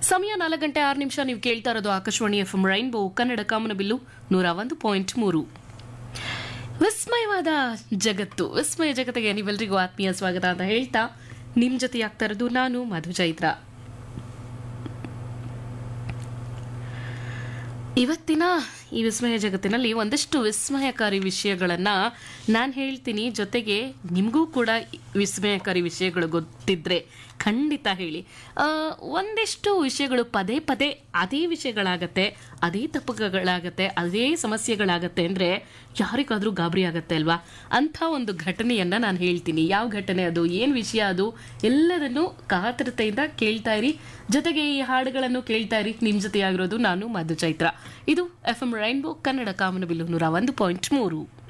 ಸಮಯ ನಾಲ್ಕು ಗಂಟೆ ಆರು ನಿಮಿಷ ನೀವು ಕೇಳ್ತಾ ಇರೋದು Akashvani F M rainbow Kannada ಕಾಮನಬಿಲ್ಲು ನೂರ ಒಂದು ಪಾಯಿಂಟ್ ಮೂರು ವಿಸ್ಮಯವಾದ ಜಗತ್ತು ವಿಸ್ಮಯ ಜಗತ್ತಿಗೆ ನೀವೆಲ್ಲರಿಗೂ ಆತ್ಮೀಯ ಸ್ವಾಗತ ಅಂತ ಹೇಳ್ತಾ ನಿಮ್ ಜೊತೆ ಆಗ್ತಾ ಇರೋದು ನಾನು ಮಧು ಚೈತ್ರ ಇವತ್ತಿನ ಈ ವಿಸ್ಮಯ ಜಗತ್ತಿನಲ್ಲಿ ಒಂದಷ್ಟು ವಿಸ್ಮಯಕಾರಿ ವಿಷಯಗಳನ್ನ ನಾನು ಹೇಳ್ತೀನಿ ಜೊತೆಗೆ ನಿಮಗೂ ಕೂಡ ವಿಸ್ಮಯಕಾರಿ ವಿಷಯಗಳು ಗೊತ್ತಿದ್ರೆ ಖಂಡಿತ ಹೇಳಿ ಆ, ಒಂದಿಷ್ಟು ವಿಷಯಗಳು ಪದೇ ಪದೇ ಅದೇ ವಿಷಯಗಳಾಗತ್ತೆ ಅದೇ ತಪ್ಪುಗಳಾಗತ್ತೆ ಅದೇ ಸಮಸ್ಯೆಗಳಾಗತ್ತೆ ಅಂದ್ರೆ ಯಾರಿಗಾದ್ರೂ ಗಾಬರಿ ಆಗತ್ತೆ ಅಲ್ವಾ ಅಂಥ ಒಂದು ಘಟನೆಯನ್ನ ನಾನು ಹೇಳ್ತೀನಿ ಯಾವ ಘಟನೆ ಅದು ಏನ್ ವಿಷಯ ಅದು ಎಲ್ಲದನ್ನು ಕಾತರತೆಯಿಂದ ಕೇಳ್ತಾ ಇರಿ ಜೊತೆಗೆ ಈ ಹಾಡುಗಳನ್ನು ಕೇಳ್ತಾ ಇರಿ ನಿಮ್ ಜೊತೆ ಆಗಿರೋದು ನಾನು ಮಧು ಚೈತ್ರ ಇದು ಎಫ್ ಎಂ ರೈನ್ಬೋ ಕನ್ನಡ ಕಾಮನಬಿಲ್ಲು ನೂರ ಒಂದು ಪಾಯಿಂಟ್ ಮೂರು